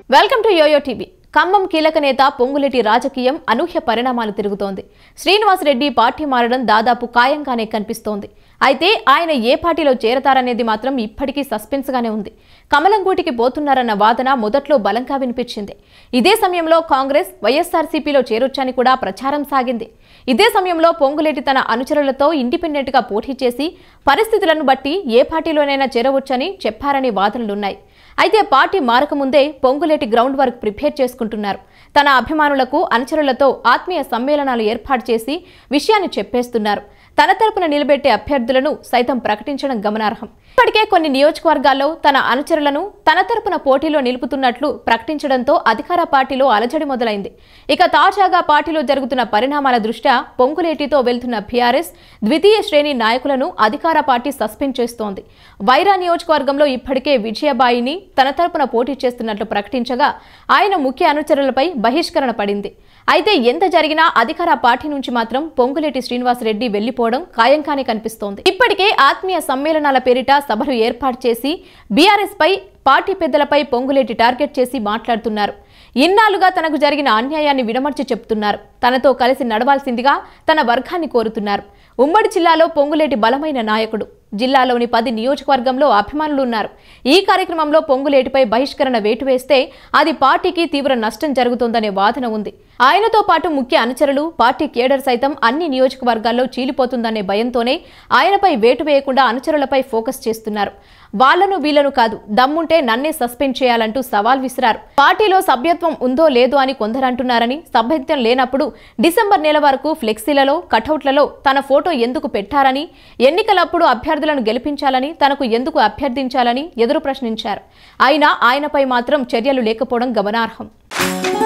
welcome to YOYO TV Khammam కీలక నేత పొంగులేటి రాజకీయం అనూహ్య పరిణామాలు తిరుగుతోంది శ్రీనివాసరెడ్డి పార్టీ మారడం దాదాపు ఖాయంగానే కనిపిస్తోంది అయితే ఆయన ఏ పార్టీలో చేరతారనేది మాత్రం ఇప్పటికీ సస్పెన్స్ గానే ఉంది కమలం గూటికి పోతున్నారన్న వాదన మొదట్లో బలంగా వినిపించింది ఇదే సమయంలో కాంగ్రెస్ వైఎస్ఆర్సీపీలో చేరొచ్చని కూడా ప్రచారం సాగింది ఇదే సమయంలో పొంగులేటి తన అనుచరులతో ఇండిపెండెంట్ గా పోటీ చేసి పరిస్థితులను బట్టి ఏ పార్టీలోనైనా చేరవచ్చని చెప్పారని వాదనలున్నాయి అయితే పార్టీ మారకముందే పొంగులేటి గ్రౌండ్ వర్క్ ప్రిపేర్ చేసుకుంటున్నారు తన అభిమానులకు అనుచరులతో ఆత్మీయ సమ్మేళనాలు ఏర్పాటు చేసి విషయాన్ని చెప్పేస్తున్నారు తన తరపున నిలబెట్టే అభ్యర్థులను సైతం ప్రకటించడం గమనార్హం ఇప్పటికే కొన్ని నియోజకవర్గాల్లో తన అనుచరులను తన తరపున పోటీలో నిలుపుతున్నట్లు ప్రకటించడంతో అధికార పార్టీలో అలజడి మొదలైంది ఇక తాజాగా పార్టీలో జరుగుతున్న పరిణామాల దృష్ట్యా పొంగులేటితో వెళ్తున్న బీఆర్ఎస్ ద్వితీయ శ్రేణి నాయకులను అధికార పార్టీ సస్పెండ్ చేస్తోంది వైరా నియోజకవర్గంలో ఇప్పటికే విజయబాయిని తన తరపున పోటీ చేస్తున్నట్లు ప్రకటించగా ఆయన ముఖ్య అనుచరులపై బహిష్కరణ పడింది అయితే ఎంత జరిగినా అధికార పార్టీ నుంచి మాత్రం పొంగులేటి శ్రీనివాసరెడ్డి వెళ్లిపోవడం ఖాయంగానే కనిపిస్తోంది ఇప్పటికే ఆత్మీయ సమ్మేళనాల పేరిట సభలు ఏర్పాటు చేసి బీఆర్ఎస్ పై పార్టీ పెద్దలపై పొంగులేటి టార్గెట్ చేసి మాట్లాడుతున్నారు ఇన్నాళ్లుగా తనకు జరిగిన అన్యాయాన్ని విడమర్చి చెప్తున్నారు తనతో కలిసి నడవాల్సిందిగా తన వర్గాన్ని కోరుతున్నారు ఉమ్మడి జిల్లాలో పొంగులేటి బలమైన నాయకుడు జిల్లాలోని పది నియోజకవర్గంలో అభిమానులు ఉన్నారు ఈ కార్యక్రమంలో పొంగులేటిపై బహిష్కరణ వేటు వేస్తే అది పార్టీకి తీవ్ర నష్టం జరుగుతోందనే వాదన ఉంది ఆయనతో పాటు ముఖ్య అనుచరులు పార్టీ కేడర్ సైతం అన్ని నియోజకవర్గాల్లో చీలిపోతుందనే భయంతోనే ఆయనపై వేటు వేయకుండా అనుచరులపై ఫోకస్ చేస్తున్నారు వాళ్లను వీళ్లను కాదు దమ్ముంటే నన్నే సస్పెండ్ చేయాలంటూ సవాల్ విసిరారు పార్టీలో సభ్యత్వం ఉందో లేదో అని కొందరంటున్నారని సభ్యత్వం లేనప్పుడు డిసెంబర్ నెల వరకు ఫ్లెక్సీలలో కటౌట్లలో తన ఫోటో ఎందుకు పెట్టారని ఎన్నికలప్పుడు అభ్యర్థులను గెలిపించాలని తనకు ఎందుకు అభ్యర్థించాలని ఎదురు ప్రశ్నించారు అయినా ఆయనపై మాత్రం చర్యలు లేకపోవడం గమనార్హం